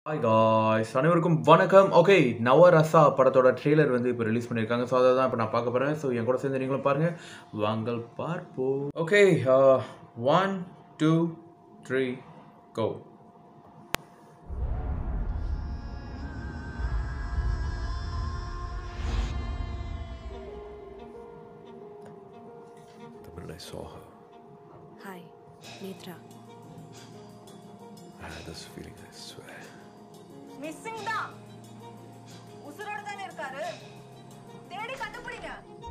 Hi guys அனைவருக்கும் வணக்கம் okay Navarasa படத்தோட ட்ரெய்லர் வந்து இப்போ ரிலீஸ் பண்ணியிருக்காங்க ஸோ அதை தான் இப்போ நான் பார்க்க போகிறேன் ஸோ என் கூட சேர்ந்து நீங்களும் பாருங்கள் வாங்கள் பார்ப்போம் okay one two three go The minute I saw her, hi Nethra I had this feeling, I swear. Missing தான் உசுரோட தானே இருக்காரு தேடி கண்டுபிடிங்க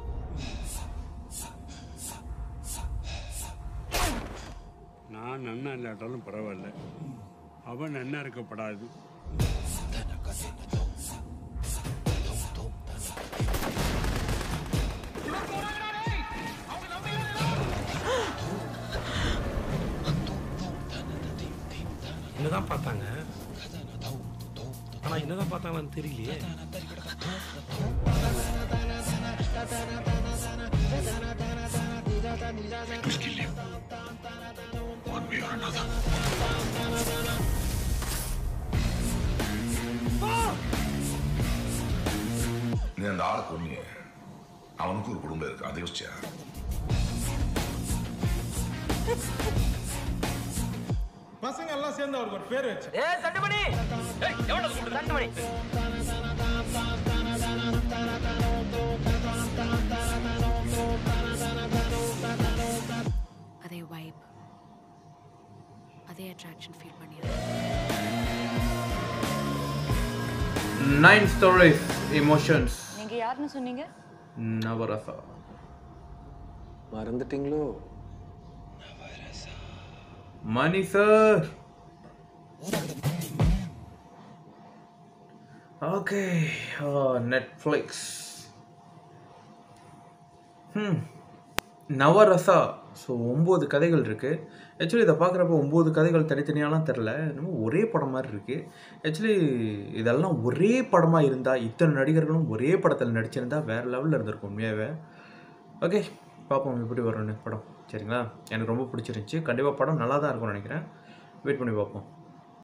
நான் நன்னா இல்லாட்டாலும் பரவாயில்ல அவன் நன்னா இருக்கப்படாது என்னதான் பார்த்தாங்க ஆனா என்னதான் பார்த்தாங்கன்னு தெரியலையே நீ அந்த ஆளை கொன்னி அவனுக்கு ஒரு குடும்பம் இருக்கு அதை யோசிச்சியா பசங்க எல்லாம் சேர்ந்து அவருக்கு ஒரு பேர் வச்சு அதே வைப் அதே அட்ராக்ஷன் ஃபீல் பண்ணிடுறேன் நைன் ஸ்டோரிஸ் எமோஷன்ஸ் நீங்க யாருன்னு சொன்னீங்க நவரசா மறந்துட்டீங்களோ மணி சார் ஓகே நெட்ஃப்ளிக்ஸ் ம் நவரசா ஸோ ஒம்பது கதைகள் இருக்குது ஆக்சுவலி இதை பார்க்குறப்ப ஒம்பது கதைகள் தனித்தனியாலாம் தெரில என்னமோ ஒரே படம் மாதிரி இருக்குது ஆக்சுவலி இதெல்லாம் ஒரே படமாக இருந்தால் இத்தனை நடிகர்களும் ஒரே படத்தில் நடிச்சிருந்தா வேறு லெவலில் இருந்திருக்கும் உண்மையாகவே ஓகே பார்ப்போம் எப்படி வரும்னு படம் சரிங்களா எனக்கு ரொம்ப பிடிச்சிருந்துச்சி கண்டிப்பாக படம் நல்லா தான் இருக்கும்னு நினைக்கிறேன் வெயிட் பண்ணி பார்ப்போம்